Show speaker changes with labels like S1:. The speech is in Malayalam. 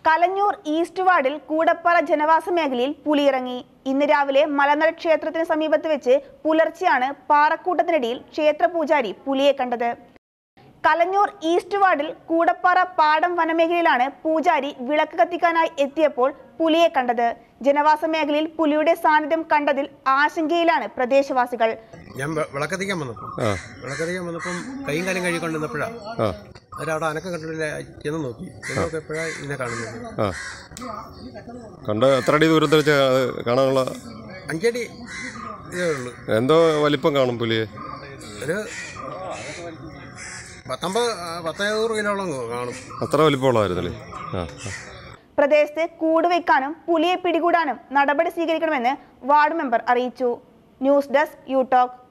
S1: കലഞ്ഞൂർ ഈസ്റ്റ് വാർഡിൽ കൂടപ്പാറ ജനവാസ മേഖലയിൽ പുലിയിറങ്ങി ഇന്ന് രാവിലെ മലനട ക്ഷേത്രത്തിന് സമീപത്ത് വെച്ച് പുലർച്ചെയാണ് പാറക്കൂട്ടത്തിനിടയിൽ ക്ഷേത്ര പൂജാരി പുലിയെ കണ്ടത് കലഞ്ഞൂർ ഈസ്റ്റ് വാർഡിൽ കൂടപ്പാറ പാടം വനമേഖലയിലാണ് പൂജാരി വിളക്ക് കത്തിക്കാനായി എത്തിയപ്പോൾ പുലിയെ കണ്ടത് ജനവാസ മേഖലയിൽ പുലിയുടെ സാന്നിധ്യം കണ്ടതിൽ ആശങ്കയിലാണ് പ്രദേശവാസികൾ
S2: ഞാൻ വെ- വിളക്കത്തിക്കാൻ വന്നപ്പോൾ
S3: ആ
S2: വിളക്കത്തിക്കാൻ വന്നപ്പോൾ കൈയും കാലും കഴുകിക്കൊണ്ടിരുന്നപ്പോഴാണ്
S3: ആ
S2: അവരവിടെ അനക്കം കണ്ടിട്ടില്ല ചെന്ന് നോക്കി ചെന്ന് നോക്കിയപ്പോഴാണ് ഇതിനെ കാണുന്നത്
S3: ആ കണ്ട് എത്ര അടി ദൂരത്തിൽ വെച്ച് അത് കാണാനുള്ള
S2: അഞ്ചടി ഇതേ ഉള്ളൂ
S3: എന്തോ വലിപ്പം കാണും പുലിയെ
S2: ഒരു പത്തൊമ്പത് ആ, പത്തഞ്ഞൂറ് കിലോളം കാണും
S3: അത്ര വലിപ്പമുള്ളതായിരുന്നല്ലേ ആ ആ.
S1: പ്രദേശത്ത് കൂടുവെക്കാനും പുലിയെ പിടികൂടാനും നടപടി സ്വീകരിക്കണമെന്ന് വാർഡ് മെമ്പർ അറിയിച്ചു ന്യൂസ് ഡെസ്ക് യു ടോക്ക്